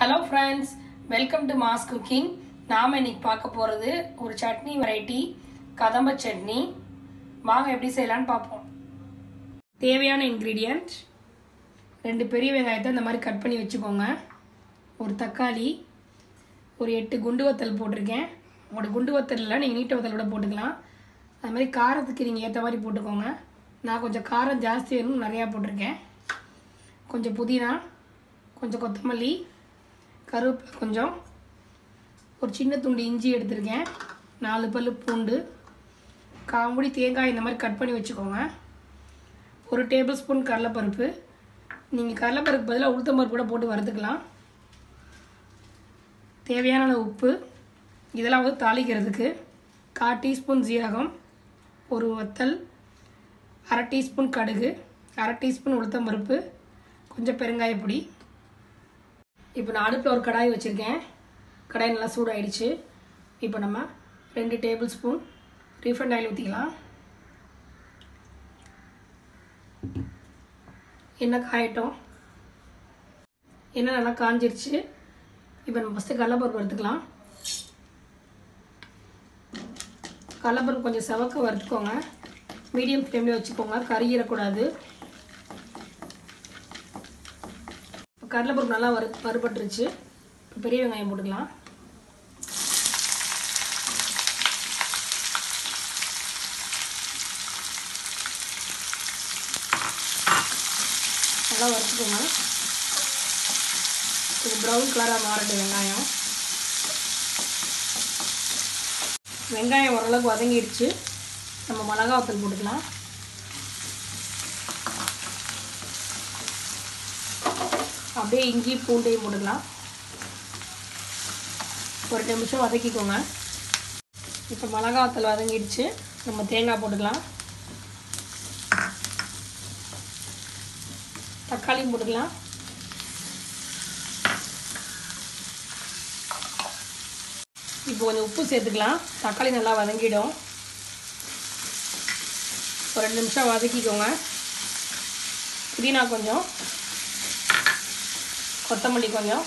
hello friends welcome to mass cooking நாம் இன்னைக்கு பார்க்க போகிறது ஒரு சட்னி வெரைட்டி கதம்ப சட்னி வாங்க எப்படி செய்யலான்னு பார்ப்போம் தேவையான இன்க்ரீடியண்ட் ரெண்டு பெரிய வெங்காயத்தை இந்த மாதிரி கட் பண்ணி வச்சுக்கோங்க ஒரு தக்காளி ஒரு எட்டு குண்டு வத்தல் போட்டிருக்கேன் உங்களோட குண்டு வத்தல் இல்லை நீங்கள் நீட்ட வத்தல் கூட போட்டுக்கலாம் அது மாதிரி காரத்துக்கு நீங்கள் ஏற்ற மாதிரி போட்டுக்கோங்க நான் கொஞ்சம் காரம் ஜாஸ்தி வேணும் நிறையா போட்டிருக்கேன் கொஞ்சம் புதினா கொஞ்சம் கொத்தமல்லி கருவேப்பிலை கொஞ்சம் ஒரு சின்ன துண்டு இஞ்சி எடுத்திருக்கேன் நாலு பல் பூண்டு காம்புடி தேங்காய் இந்த மாதிரி கட் பண்ணி வச்சுக்கோங்க ஒரு டேபிள் ஸ்பூன் கடலைப்பருப்பு நீங்கள் கடலைப்பருப்பு பதிலாக உளுத்தம்பருப்பு கூட போட்டு வறுத்துக்கலாம் தேவையான அளவு உப்பு இதெல்லாம் வந்து தாளிக்கிறதுக்கு கால் டீஸ்பூன் ஜீரகம் ஒரு வத்தல் அரை டீஸ்பூன் கடுகு அரை டீஸ்பூன் உளுத்தம்பருப்பு கொஞ்சம் பெருங்காய பொடி இப்போ நான் அடுப்பில் ஒரு கடாய் வச்சுருக்கேன் கடாய் நல்லா சூடாயிடுச்சு இப்போ நம்ம ரெண்டு டேபிள் ஸ்பூன் ரீஃபண்ட் ஆயில் ஊற்றிக்கலாம் எண்ணெய் காயட்டும் எண்ணெய் நல்லா காஞ்சிருச்சு இப்போ நம்ம ஃபஸ்ட்டு கடலப்பருப்பு வறுத்துக்கலாம் கடலப்பருப்பு கொஞ்சம் செவக்க வறுத்துக்கோங்க மீடியம் ஃப்ளேமில் வச்சுக்கோங்க கறியிடக்கூடாது கடலைப்பருப்பு நல்லா வறு வறுபட்டுருச்சு இப்போ பெரிய வெங்காயம் போட்டுக்கலாம் நல்லா வறுத்துக்கோங்க இது ப்ரௌன் கலராக மாறட்டும் வெங்காயம் வெங்காயம் ஓரளவுக்கு வதங்கிடுச்சு நம்ம மிளகா வத்தல் போட்டுக்கலாம் அப்படியே இஞ்சி பூண்டையும் போட்டுக்கலாம் ஒரு நிமிஷம் வதக்கிக்கோங்க இப்போ மிளகா வத்தல் வதங்கிடுச்சு நம்ம தேங்காய் போட்டுக்கலாம் தக்காளியும் போட்டுக்கலாம் இப்போ கொஞ்சம் உப்பு சேர்த்துக்கலாம் தக்காளி நல்லா வதங்கிடும் ஒரு ரெண்டு நிமிஷம் வதக்கிக்கோங்க புதினா கொஞ்சம் கொத்தமல்லி கொஞ்சம்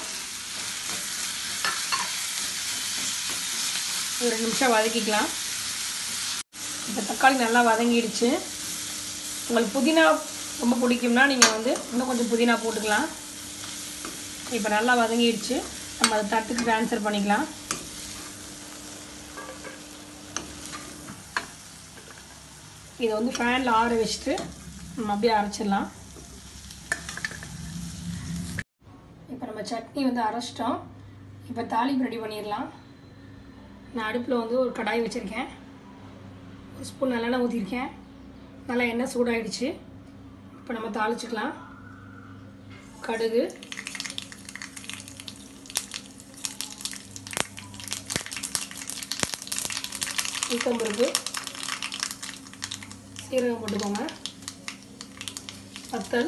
ஒரு ரெண்டு நிமிஷம் வதக்கிக்கலாம் இப்போ தக்காளி நல்லா வதங்கிடுச்சு உங்களுக்கு புதினா ரொம்ப பிடிக்கும்னா நீங்கள் வந்து இன்னும் கொஞ்சம் புதினா போட்டுக்கலாம் இப்போ நல்லா வதங்கிடுச்சு நம்ம அதை தட்டுக்கு ட்ரான்ஸ்ஃபர் பண்ணிக்கலாம் இதை வந்து ஃபேனில் ஆற வச்சுட்டு நம்ம அப்படியே அரைச்சிடலாம் இப்போ நம்ம சட்னி வந்து அரைச்சிட்டோம் இப்போ தாளிப்பு ரெடி பண்ணிடலாம் நான் அடுப்பில் வந்து ஒரு கடாய் வச்சுருக்கேன் ஒரு ஸ்பூன் நல்லெண்ணெய் ஊற்றிருக்கேன் நல்லா எண்ணெய் சூடாயிடுச்சு இப்போ நம்ம தாளிச்சுக்கலாம் கடுகு உளுத்தம்பருப்பு சீரகம் போட்டுக்கோங்க வத்தல்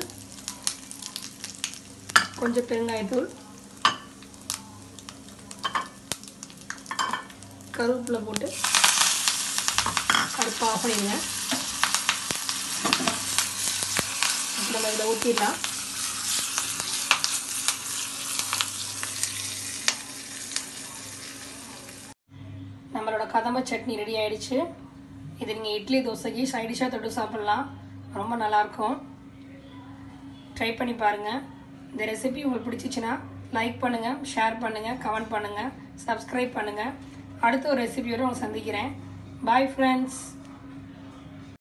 கொஞ்சம் பெருங்காயத்தூள் கருவேப்பிலை போட்டு அடுப்பு ஆஃப் பண்ணிடுங்க நம்ம இதில் ஊற்றிடலாம் நம்மளோட கதம்ப சட்னி ரெடி ஆயிடுச்சு இது நீங்கள் இட்லி தோசைக்கு சைடிஷாக தொட்டு சாப்பிட்லாம் ரொம்ப நல்லாயிருக்கும் ட்ரை பண்ணி பாருங்கள் இந்த ரெசிபி உங்களுக்கு பிடிச்சிச்சின்னா லைக் பண்ணுங்கள் ஷேர் பண்ணுங்கள் கமெண்ட் பண்ணுங்கள் சப்ஸ்கிரைப் பண்ணுங்கள் அடுத்த ஒரு ரெசிபியோடு உங்களை சந்திக்கிறேன் பாய் ஃப்ரெண்ட்ஸ்